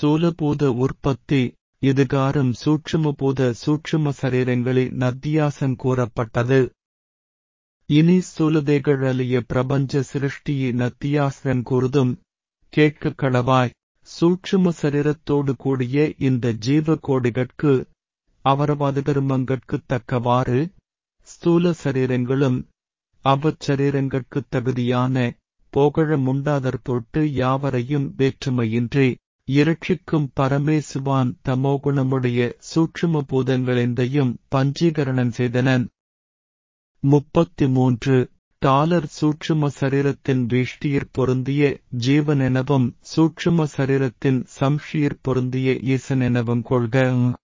ஸ்தூலபூத உற்பத்தி இதுகாரும் சூட்சுமபூத சூட்சும சரீரங்களி நத்தியாசம் கூறப்பட்டது இனி ஸ்தூலதேகழலிய பிரபஞ்ச சிருஷ்டியை நத்தியாசன் கூறுதும் கேட்க களவாய் சூட்சும சரீரத்தோடு கூடிய இந்த ஜீவ கோடிகட்கு அவரவாத கருமங்கட்குத் தக்கவாறு ஸ்தூல சரீரங்களும் அவ்வச்சரீரங்கட்குத் தகுதியான போகழமுண்டாதற் பொருட்டு யாவரையும் வேற்றுமையின்றி இரட்சிக்கும் பரமேசுவான் தமோகுணமுடைய சூட்சும பூதங்களெந்தையும் பஞ்சீகரணம் செய்தனன் முப்பத்தி மூன்று டாலர் சூட்சும சரீரத்தின் வீஷ்டியிற் பொருந்திய ஜீவனெனவும் சூட்சும சரீரத்தின் சம்ஷியிற் பொருந்திய ஈசனெனவும் கொள்க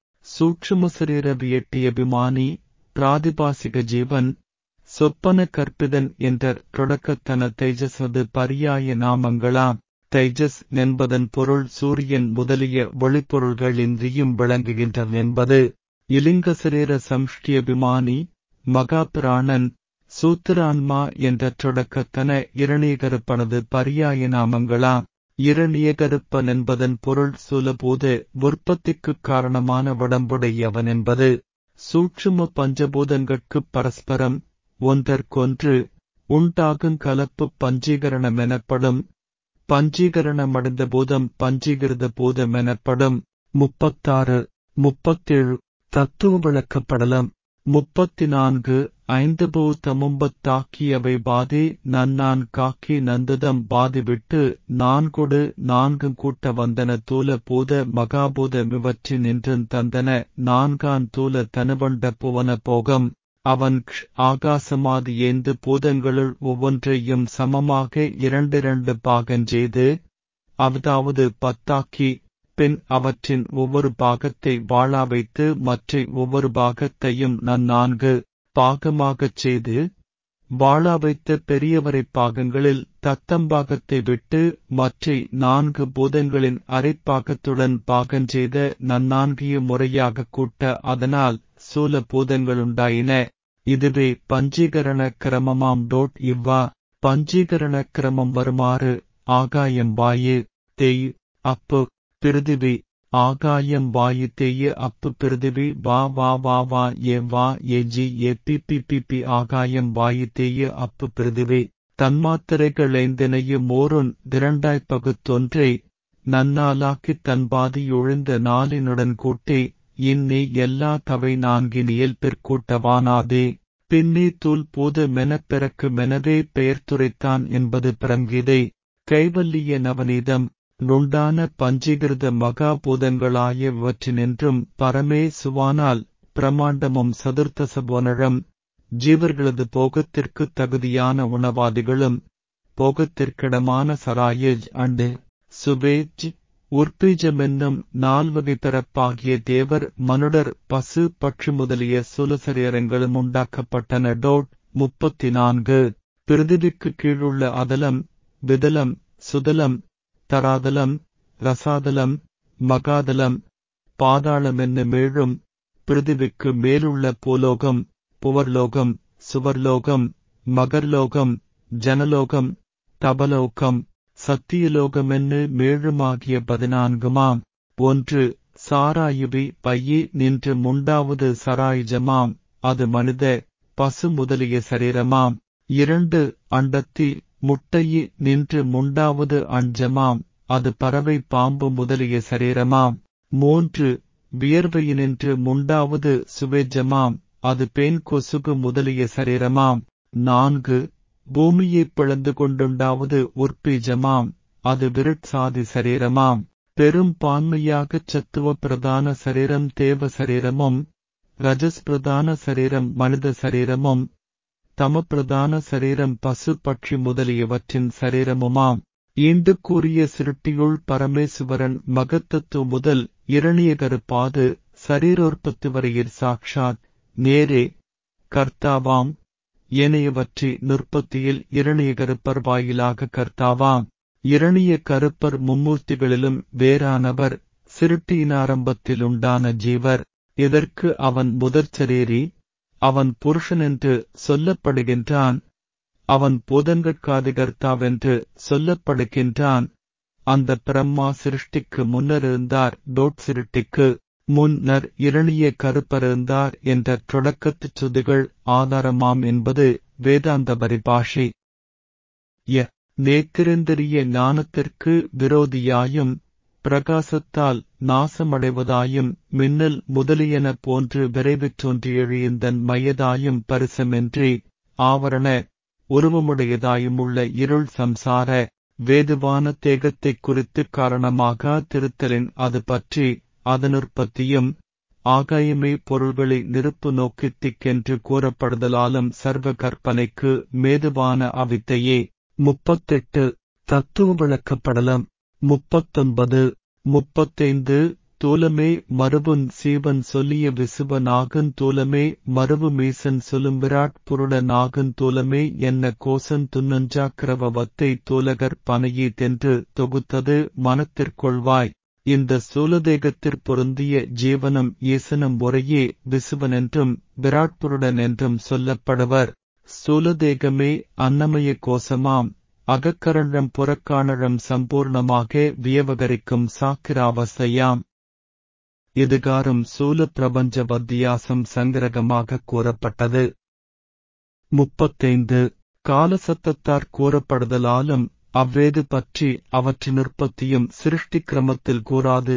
சூட்சும சரீர வியட்டியபிமானி பிராதிபாசிக ஜீவன் சொப்பன கற்பிதன் என்ற தொடக்கத்தன தைஜஸ்வது பரியாய நாமங்களாம் தைஜஸ் என்பதன் பொருள் சூரியன் முதலிய ஒளிப்பொருள்களின்றியும் விளங்குகின்றன என்பது இலிங்க சரீர சம்ஷ்டியபிமானி மகாபிராணன் சூத்திரான்மா என்ற தொடக்கத்தன இரணியகருப்பனது பரியாய நாமங்களாம் இரணியகருப்பன் என்பதன் பொருள் சுலபூத உற்பத்திக்குக் காரணமான உடம்புடையவன் என்பது சூட்சும பஞ்சபூதங்கட்குப் பரஸ்பரம் ஒன்றற்கொன்று உண்டாகுங் கலப்பு பஞ்சீகரணமெனப்படும் பஞ்சீகரணமடைந்த பூதம் பஞ்சீகிருத பூதமெனப்படும் முப்பத்தாறு முப்பத்தேழு தத்துவ விளக்கப்படலம் முப்பத்தி நான்கு ஐந்து பூத்தமும்பத்தாக்கியவை பாதி நன்னான் காக்கி நந்துதம் பாதி விட்டு நான்கொடு நான்கும் கூட்ட வந்தன தூல பூத மகாபூத மிவற்றி நின்றன் தந்தன நான்கான் தூல தனுவண்ட புவன போகம் அவன் ஆகாசமாதி ஏந்து பூதங்களுள் ஒவ்வொன்றையும் சமமாக இரண்டிரண்டு பாகஞ்செய்து அதாவது பத்தாக்கி பின் அவற்றின் ஒவ்வொரு பாகத்தை வாழா வைத்து மற்ற ஒவ்வொரு பாகத்தையும் நன்னான்கு பாகமாகச் செய்து வாழா வைத்த பெரியவரை பாகங்களில் தத்தம்பாகத்தை விட்டு மற்ற நான்கு பூதங்களின் அரைப்பாகத்துடன் பாகஞ்செய்த நன்னான்கையும் முறையாக கூட்ட அதனால் சூல பூதங்களுண்டாயின இதுவே பஞ்சீகரண கிரமமாம் டோட் இவ்வா பஞ்சீகரண கிரமம் வருமாறு ஆகாயம் வாயு தேய் அப்பு பிருதிவி ஆகாயம் வாயு தேய அப்பு பிருதிவி வா வா வா வா ஏ வா ஏ ஜி ஏ பி பி பி பி ஆகாயம் வாயு தேய அப்பு பிருதிவி தன்மாத்திரைகளைந்தனையும் ஓருன் திரண்டாய்ப் பகுத்தொன்றை நன்னாலாக்கித் தன்பாதியொழிந்த நாளினுடன் கூட்டி இன்னி எல்லா தவை நான்கினியல் பிற்கூட்டவானாதே பின்னி தூள் பூத மெனப்பிறக்கு மெனவே பெயர் துரைத்தான் என்பது பிரங்கீதை கைவல்லிய நவநீதம் நுண்டான பஞ்சீகிருத மகாபூதங்களாயவற்றினின்றும் பரமே சுவானால் பிரமாண்டமும் சதுர்த்தசபோனழம் ஜீவர்களது போகத்திற்கு தகுதியான உணவாதிகளும் போகத்திற்கிடமான சராயஜ் அண்டு சுபேஜ் உற்பீஜமென்னும் நால்வகை பிறப்பாகிய தேவர் மனுடர் பசு பட்சி முதலிய சுலசரீரங்களும் உண்டாக்கப்பட்டன டோட் முப்பத்தி நான்கு பிரிதிவிக்கு கீழுள்ள அதலம் விதலம் சுதலம் தராதலம் ரசாதலம் மகாதலம் பாதாளமென்னு மேழும் பிரிதிவிக்கு மேலுள்ள பூலோகம் புவர்லோகம் சுவர்லோகம் மகர்லோகம் ஜனலோகம் தபலோகம் சத்தியலோகமென்னு மேழுமாகிய பதினான்குமாம் ஒன்று சாராயுவி பையி நின்று முண்டாவது சராயுஜமாம் அது மனித பசு முதலிய சரீரமாம் இரண்டு அண்டத்தி முட்டையி நின்று முண்டாவது அஞ்சமாம் அது பறவை பாம்பு முதலிய சரீரமாம் மூன்று வியர்வையினின்று முண்டாவது சுவேஜமாம் அது பேன் கொசுகு முதலிய சரீரமாம் நான்கு பூமியைப் பிளந்து கொண்டுண்டாவது உற்பீஜமாம் அது விருட்சாதி சரீரமாம் பெரும் பான்மையாகச் சத்துவ பிரதான சரீரம் தேவ சரீரமும் ரஜஸ் பிரதான சரீரம் மனித சரீரமும் தமப்பிரதான சரீரம் பசு பட்சி முதலியவற்றின் சரீரமுமாம் ஈண்டு கூறிய சிருட்டியுள் பரமேசுவரன் மகத்தத்து முதல் இரணியகருப்பாது சரீரோற்பத்து வரையிற் சாக்ஷாத் நேரே கர்த்தாவாம் ஏனையவற்றி நிற்பத்தியில் இரணிய கருப்பர் வாயிலாக கர்த்தாவாம் இரணிய கருப்பர் மும்மூர்த்திகளிலும் வேறானவர் சிருட்டியின் ஆரம்பத்தில் உண்டான ஜீவர் இதற்கு அவன் முதற்சரீரி அவன் புருஷனென்று சொல்லப்படுகின்றான் அவன் பூதங்கட்காதிகர்த்தாவென்று சொல்லப்படுகின்றான் அந்த பிரம்மா சிருஷ்டிக்கு முன்னரிருந்தார் டோட் சிருஷ்டிக்கு முன்னர் இரணிய கருப்பரிருந்தார் என்ற தொடக்கத்துச் சுதிகள் ஆதாரமாம் என்பது வேதாந்த பரிபாஷை ய நேத்திரந்திரிய ஞானத்திற்கு விரோதியாயும் பிரகாசத்தால் நாசமடைவதாயும் மின்னல் முதலியன போன்று விரைவிற் தோன்றியெழியந்தன் மையதாயும் பரிசமின்றி ஆவரண உருவமுடையதாயுமுள்ள இருள் சம்சார வேதுவான தேகத்தைக் குறித்து காரணமாக திருத்தலின் அது பற்றி அதனுற்பத்தியும் ஆகாயமே பொருள்களை நெருப்பு நோக்கித் திக்கென்று கூறப்படுதலாலும் சர்வ கற்பனைக்கு மேதுவான அவித்தையே முப்பத்தெட்டு தத்துவ விளக்கப்படலம் முப்பத்தொன்பது முப்பத்தைந்து தூலமே மருவுன் சீவன் சொல்லிய விசுவ நாகன் தூலமே மருவு மீசன் சொல்லும் விராட் புருட நாகன் தூலமே என்ன கோசன் துன்னஞ்சாக்கிரவத்தை தூலகர் பனையி தென்று தொகுத்தது மனத்திற்கொள்வாய் இந்த சூலதேகத்திற் பொருந்திய ஜீவனும் ஈசனும் ஒரையே விசுவனென்றும் விராட்புருடன் என்றும் சொல்லப்படுவர் சூலதேகமே அன்னமய கோசமாம் அகக்கரணம் புறக்காணழம் சம்பூர்ணமாக வியவகரிக்கும் சாக்கிராவசையாம் இதுகாரும் சூல பிரபஞ்ச வத்தியாசம் சங்கிரகமாக கூறப்பட்டது முப்பத்தைந்து காலசத்தத்தார் கூறப்படுதலாலும் அவ்வேது பற்றி அவற்றின் உற்பத்தியும் சிருஷ்டி கிரமத்தில் கூறாது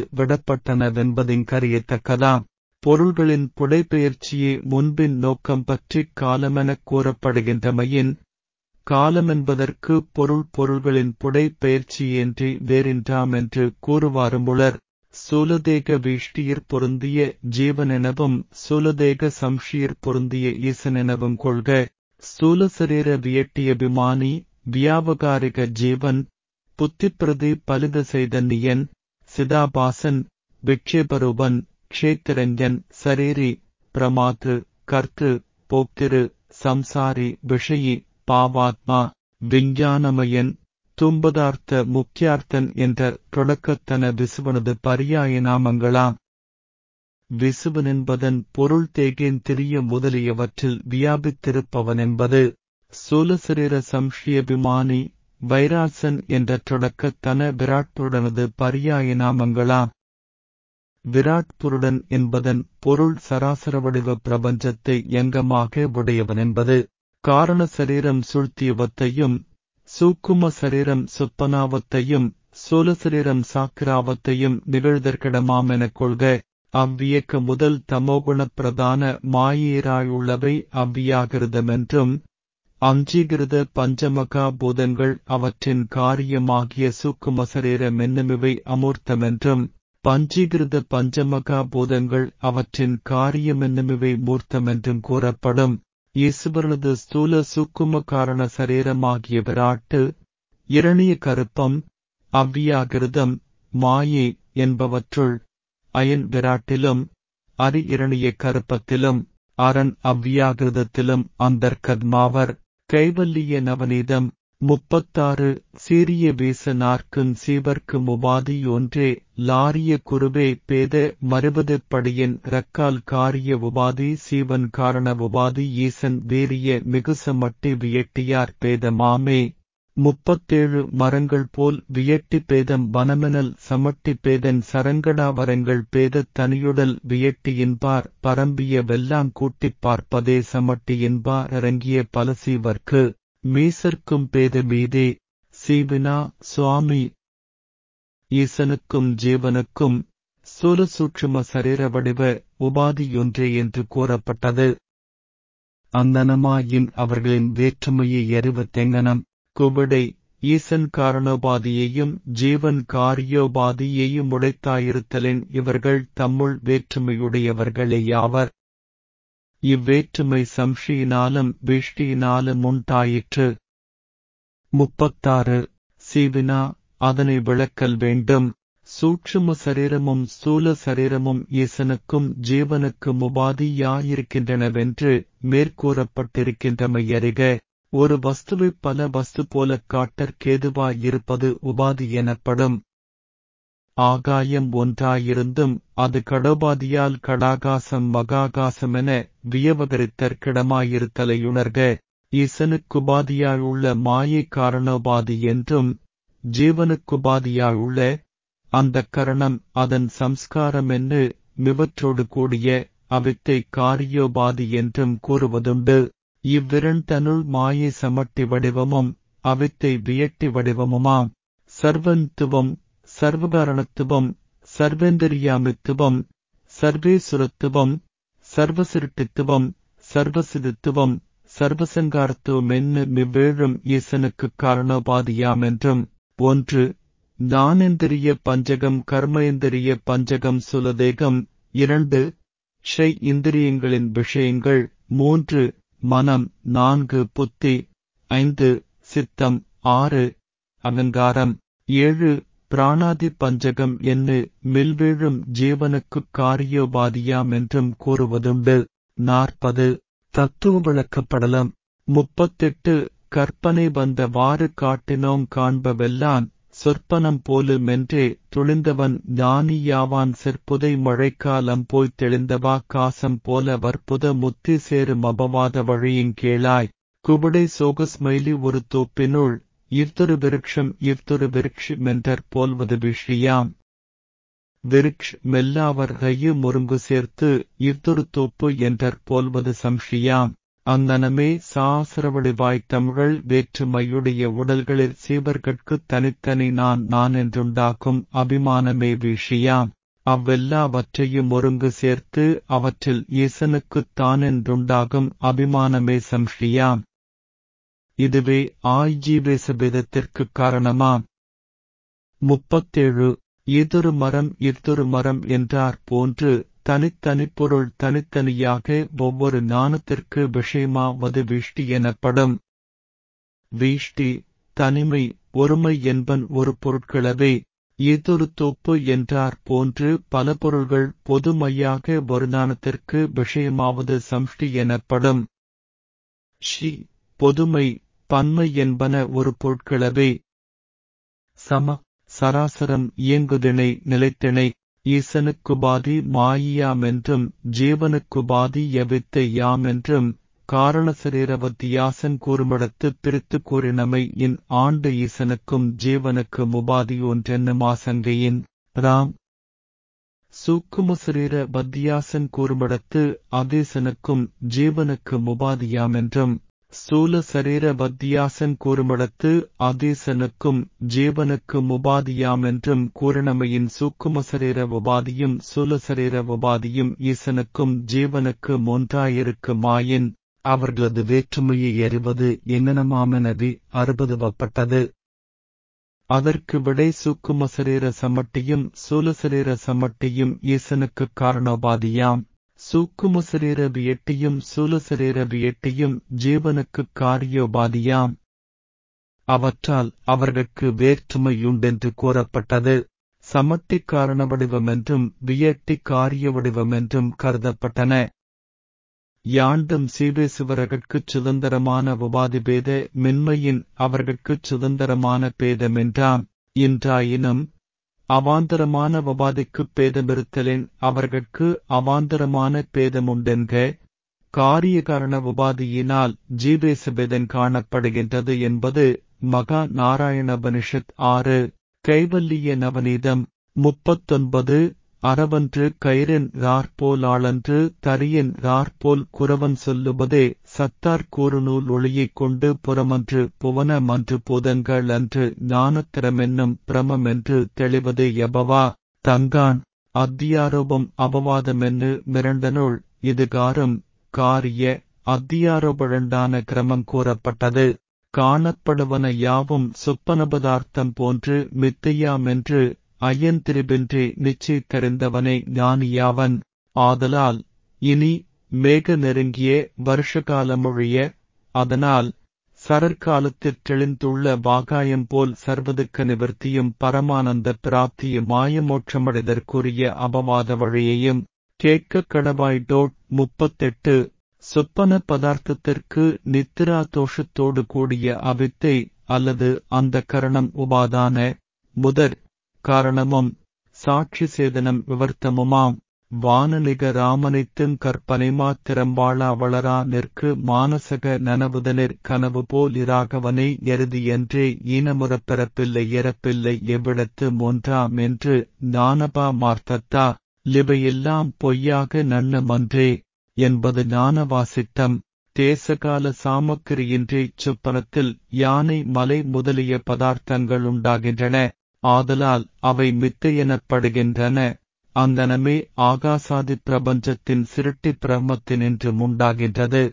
விடப்பட்டனவென்பதிங்கறியத்தக்கதாம் பொருள்களின் புடைபெயர்ச்சியே முன்பின் நோக்கம் பற்றி காலமெனக் கூறப்படுகின்றமையின் காலமென்பதற்கு பொருள் பொருள்களின் புடைபெயர்ச்சியின்றி வேறின்றாம் என்று கூறுவாருமுளர் சூலதேக வீஷ்டியிற் பொருந்திய ஜீவனெனவும் சூலதேக சம்ஷியிற் பொருந்திய ஈசனெனவும் கொள்க சூலசரீர வியட்டியபிமானி வியாபகாரிக ஜீவன் புத்திப்பிரதி பலித செய்தன்னியன் சிதாபாசன் விக்ஷேபரூபன் க்ஷேத்திரஞ்சன் சரீரி பிரமாத்து கர்த்து போக்திரு சம்சாரி விஷயி பாவாத்மா விஞ்ஞானமயன் தும்பதார்த்த முக்கியார்த்தன் என்ற தொடக்கத்தன விசுவனது பரியாய நாமங்களாம் விசுவனென்பதன் பொருள் தேகேன் திரிய முதலியவற்றில் வியாபித்திருப்பவனென்பது சூலசரீர சம்ஷியபிமானி வைராசன் என்ற தொடக்கத்தன விராட்புருடனது பரியாய நாமங்களாம் விராட்புருடன் என்பதன் பொருள் சராசர வடிவ பிரபஞ்சத்தை எங்கமாக உடையவனென்பது காரண சரீரம் சுழ்த்தியவத்தையும் சூக்கும சரீரம் சொப்பனாவத்தையும் சூலசரீரம் சாக்கிராவத்தையும் நிகழ்தற்கிடமாமெனக் கொள்க அவ்வியக்க முதல் தமோகுண பிரதான மாயீராயுள்ளவை அவ்வியாகிருதமென்றும் அங்கீகிருத பஞ்சமகா பூதங்கள் அவற்றின் காரியமாகிய சூக்கும சரீர மென்னமிவை அமூர்த்தமென்றும் பஞ்சீகிருத பஞ்சமகா பூதங்கள் அவற்றின் காரியமென்னமிவை மூர்த்தமென்றும் கூறப்படும் ஈசுவரனது ஸ்தூல சூக்கும காரண சரீரமாகிய விராட்டு இரணிய கருப்பம் அவ்வியாகிருதம் மாயே என்பவற்றுள் அயன் விராட்டிலும் அரி இரணிய கருப்பத்திலும் அரண் அவ்வியாகிருதத்திலும் அந்தர்கத்மாவர் கைவல்லிய நவநீதம் முப்பத்தாறு சீரிய வீச நாற்குன் சீவர்க்கு முபாதி ஒன்றே லாரிய குருவே பேத மறுபதுப்படியின் ரக்கால் காரிய உபாதி சீவன் காரண உபாதி ஈசன் வீரிய மிகுசமட்டி வியட்டியார் பேதமாமே முப்பத்தேழு மரங்கள் போல் வியட்டி பேதம் வனமெனல் சமட்டி பேதன் சரங்கடாவரங்கள் பேதத் தனியுடல் வியட்டியின்பார் பரம்பிய வெல்லாம் கூட்டிப் பார்ப்பதே சமட்டியின்பார் இறங்கிய பலசீவர்க்கு மீசர்க்கும் பேத மீதே சீவினா சுவாமி ஈசனுக்கும் ஜீவனுக்கும் சூலசூட்சும சரீர வடிவ உபாதியொன்றே என்று கூறப்பட்டது அந்தனமாயின் அவர்களின் வேற்றுமையை எறிவத்தெங்கனம் குவிடை ஈசன் காரணோபாதியையும் ஜீவன் காரியோபாதியையும் உடைத்தாயிருத்தலின் இவர்கள் தம்முள் வேற்றுமையுடையவர்களேயாவர் இவ்வேற்றுமை சம்ஷியினாலும் வீஷ்டியினாலும் உண்டாயிற்று முப்பத்தாறு சீவினா அதனை விளக்கல் வேண்டும் சூட்சும சரீரமும் ஸ்தூல சரீரமும் ஈசனுக்கும் ஜீவனுக்கும் உபாதியாயிருக்கின்றனவென்று மேற்கூறப்பட்டிருக்கின்றமை அறிக ஒரு வஸ்துவைப் பல வஸ்து போலக் காட்டற்கேதுவாயிருப்பது உபாதி எனப்படும் ஆகாயம் ஒன்றாயிருந்தும் அது கடோபாதியால் கடாகாசம் மகாகாசமென வியவகரித்தற்கிடமாயிருத்தலையுணர்க ஈசனுக்குபாதியாயுள்ள மாயை காரணோபாதி என்றும் ஜீவனுக்குபாதியாயுள்ள அந்த கரணம் அதன் சம்ஸ்காரமென்னு மிவற்றோடு கூடிய அவித்தை காரியோபாதி என்றும் கூறுவதுண்டு இவ்விரண்டனுள் மாயை சமட்டி வடிவமும் அவித்தை வியட்டி வடிவமுமாம் சர்வந்துவம் சர்வகாரணத்துவம் சர்வேந்திரியாமித்துவம் சர்வேசுரத்துவம் சர்வசிருட்டித்துவம் சர்வசிதித்துவம் சர்வசங்காரத்துவமென்னு மிவ்வேழும் ஈசனுக்குக் காரணோபாதியாமென்றும் ஒன்று ஞானேந்திரிய பஞ்சகம் கர்மேந்திரிய பஞ்சகம் சுலதேகம் இரண்டு ஷை இந்திரியங்களின் விஷயங்கள் மூன்று மனம் நான்கு புத்தி ஐந்து சித்தம் ஆறு அகங்காரம் ஏழு பிராணாதி பஞ்சகம் என்று மில்வேழும் ஜீவனுக்குக் காரியோபாதியாமென்றும் கூறுவதுண்டு நாற்பது தத்துவ விளக்கப்படலம் முப்பத்தெட்டு கற்பனை வந்தவாறு காட்டினோம் காண்பவெல்லான் சொற்பனம் போலுமென்றே துளிந்தவன் ஞானியாவான் செற்புதை மழைக்காலம் போய்த் தெளிந்தவா காசம் போல வற்புத முத்தி சேரும் அபவாத வழியின் கேளாய் குபடை சோகஸ்மைலி ஒரு தோப்பினுள் இவ்தொரு விருட்சம் இவ்தொரு விருட்சமென்றற் போல்வது விஷயாம் விருட்ச மெல்லாவர் கையு முருங்கு சேர்த்து இவ்தொரு தோப்பு என்றற் போல்வது சம்ஷியாம் அந்தனமே சாசரவடிவாய்த் தமிழ் வேற்றுமையுடைய உடல்களில் சீவர்கட்குத் தனித்தனி நான் நான் என்றுண்டாக்கும் அபிமானமே விஷயாம் அவ்வெல்லாவற்றையும் ஒருங்கு சேர்த்து அவற்றில் ஈசனுக்குத் தானென்றுண்டாகும் அபிமானமே சம்ஷியாம் இதுவே ஆய்ஜீவேசபேதத்திற்குக் காரணமாம் முப்பத்தேழு இதொரு மரம் இத்தொரு மரம் என்றார் போன்று தனித்தனிப் பொருள் தனித்தனியாக ஒவ்வொரு ஞானத்திற்கு விஷயமாவது வீஷ்டி எனப்படும் வீஷ்டி தனிமை ஒருமை என்பன் ஒரு பொருட்களவே ஏதொரு தோப்பு என்றார் போன்று பல பொருள்கள் பொதுமையாக ஒரு ஞானத்திற்கு விஷயமாவது சம்ஷ்டி எனப்படும் ஷி பொதுமை பன்மை என்பன ஒரு பொருட்களவே சம சராசரம் இயங்குதிணை நிலைத்திணை ஈசனுக்குபாதி மாயியாமென்றும் ஜீவனுக்குபாதி எவித்தை யாமென்றும் காரணசரீரவத்தியாசன் கூறுமிடத்து பிரித்து கூறினமை இன் ஆண்டு ஈசனுக்கும் ஜீவனுக்கும் உபாதி ஒன்றென்னும் ஆசங்கையின் ராம் சூக்கும சரீர வத்தியாசன் கூறுமிடத்து அதீசனுக்கும் ஜீவனுக்கும் உபாதியாமென்றும் ஸ்தூல சரீர வத்தியாசன் கூறுமிடத்து அதீசனுக்கும் ஜீவனுக்கும் உபாதியாமென்றும் கூறினமையின் சூக்கும சரீர உபாதியும் சூல சரீர உபாதியும் ஈசனுக்கும் ஜீவனுக்கும் ஒன்றாயிருக்குமாயின் அவர்களது வேற்றுமையை அறிவது எங்கனமாமெனவே அறுபதுவப்பட்டது அதற்கு விடை சூக்கும சரீர சமட்டியும் சூல சரீர சமட்டியும் ஈசனுக்குக் காரணோபாதியாம் சூக்கும சரீர வியட்டியும் சூல சரீர வியட்டியும் ஜீவனுக்குக் காரியோபாதியாம் அவற்றால் அவர்களுக்கு வேற்றுமையுண்டென்று கூறப்பட்டது சமட்டி காரண வடிவமென்றும் வியட்டி காரிய வடிவமென்றும் கருதப்பட்டன யாண்டும் சீவேசுவரகற்குச் சுதந்திரமான உபாதி பேத மென்மையின் அவர்கட்குச் சுதந்திரமான பேதமென்றாம் இன்றாயினும் அவாந்தரமான உபாதிக்குப் பேதமிருத்தலின் அவர்கட்கு அவாந்தரமான பேதமுண்டென்க காரிய காரண உபாதியினால் ஜீவேசபேதன் காணப்படுகின்றது என்பது மகா நாராயணபனிஷத் ஆறு கைவல்லிய நவநீதம் முப்பத்தொன்பது அறவன்று கயிறின் ராற்போல் ஆளன்று தரியன் ராற்போல் குறவன் சொல்லுவதே சத்தார் கூறுநூல் ஒளியைக் கொண்டு புறமன்று புவன மன்று பூதங்கள் அன்று ஞானத்திறமென்னும் பிரமமென்று தெளிவதே எபவா தங்கான் அத்தியாரோபம் அபவாதமென்னு மிரண்டனுள் இதுகாரும் காரிய அத்தியாரோபழண்டான கிரமம் கூறப்பட்டது காணப்படுவன யாவும் சொப்பன பதார்த்தம் போன்று மித்தையாமென்று ஐயந்திரிபின்றி நிச்சயித்தறிந்தவனே ஞானியாவன் ஆதலால் இனி மேக நெருங்கிய வருஷகாலமொழிய அதனால் சரற்காலத்திற் தெளிந்துள்ள வாகாயம் போல் சர்வதுக்க நிவர்த்தியும் பரமானந்த பிராப்தியும் மாயமோட்சமடைதற்குரிய அபவாத வழியையும் கேட்க கடவாய் டோட் முப்பத்தெட்டு சொப்பன பதார்த்தத்திற்கு நித்திரா தோஷத்தோடு கூடிய அவித்தை அல்லது அந்த கரணம் உபாதான முதற் காரணமும் சாட்சி சேதனம் விவர்த்தமுமாம் வானலிக ராமனைத்துங் கற்பனை மாத்திரம் வாழா வளரா நிற்கு மானசக நனவுதனிற் கனவு போல் இராகவனை எருதி என்றே ஈனமுறப் பிறப்பில்லை இறப்பில்லை எவ்விடத்து மொன்றாம் என்று ஞானபா மார்த்தத்தா லிவையெல்லாம் பொய்யாக நன்னமன்றே என்பது ஞானவாசிட்டம் தேசகால சாமக்கிரியின்றி சுப்பனத்தில் யானை மலை முதலிய பதார்த்தங்கள் உண்டாகின்றன ஆதலால் அவை மித்தை எனப்படுகின்றன அந்தனமே ஆகாசாதி பிரபஞ்சத்தின் சிருட்டி பிரம்மத்தினின்று உண்டாகின்றது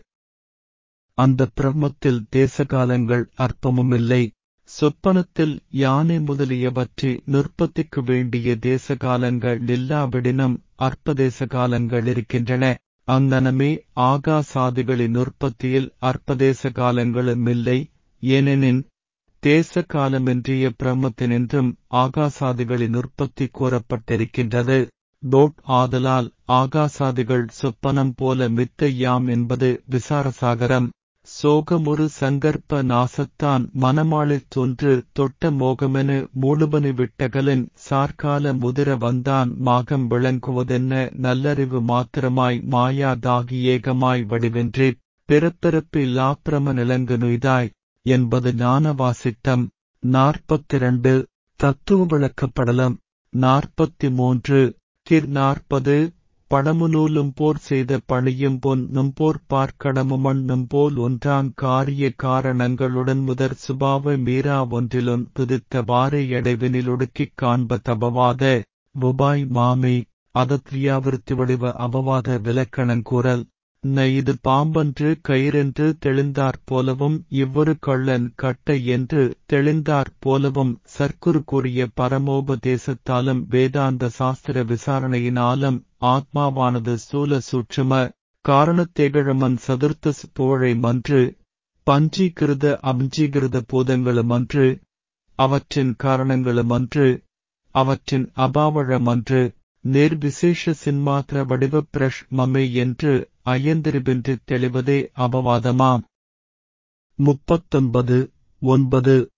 அந்த பிரம்மத்தில் தேசகாலங்கள் அற்பமுமில்லை சொப்பனத்தில் யானை முதலியவற்றை நிற்பத்திக்கு வேண்டிய தேசகாலங்கள் இல்லாவிடினும் அற்ப தேசகாலங்கள் இருக்கின்றன அந்தனமே ஆகாசாதிகளின் உற்பத்தியில் அற்பதேச காலங்களுமில்லை ஏனெனின் தேச காலமின்றிய பிரம்மத்தினின்றும் ஆகாசாதிகளின் உற்பத்தி கூறப்பட்டிருக்கின்றது தோட் ஆதலால் ஆகாசாதிகள் சொப்பனம் போல மித்தையாம் என்பது விசாரசாகரம் சோகமுறு சங்கற்ப நாசத்தான் மனமாளில் தொன்று தொட்ட மோகமென மூடுபனி விட்டகலின் சார்கால முதிர வந்தான் மாகம் விளங்குவதென்ன நல்லறிவு மாத்திரமாய் மாயாதாகி ஏகமாய் வடிவென்றி பிறப்பிறப்பு இல்லாப்பிரம நிலங்கு நுய்தாய் என்பது ஞானவாசிட்டம் நாற்பத்திரண்டு தத்துவ விளக்கப்படலம் நாற்பத்தி மூன்று கிர் நாற்பது படமுநூலும் போர் செய்த பணியும் பொன்னும் போர் பார்க்கடமுமண்ணும் போல் ஒன்றாங் காரிய காரணங்களுடன் முதற் சுபாவ மீரா ஒன்றிலும் துதித்த வாரை எடைவினிலொடுக்கிக் காண்ப தபவாத உபாய் மாமி அதத்ரியாவிருத்தி வடிவ அபவாத விலக்கணங்கூறல் ந இது பாம்பன்று கயிறென்று தெளிந்தாற் போலவும் இவ்வொரு கள்ளன் கட்டை என்று தெளிந்தாற் போலவும் சர்க்குரு கூறிய பரமோபதேசத்தாலும் வேதாந்த சாஸ்திர விசாரணையினாலும் ஆத்மாவானது ஸ்தூல சூட்சும காரணத்தேகழமன் சதுர்த்த புகழை மன்று பஞ்சீகிருத அபஞ்சீகிருத பூதங்களுமன்று அவற்றின் காரணங்களுமன்று அவற்றின் அபாவழமன்று நிர்விசேஷ சின்மாத்திர வடிவ பிரஷ் மமே என்று ஐயந்திரிபின்றி தெளிவதே அபவாதமாம் முப்பத்தொன்பது ஒன்பது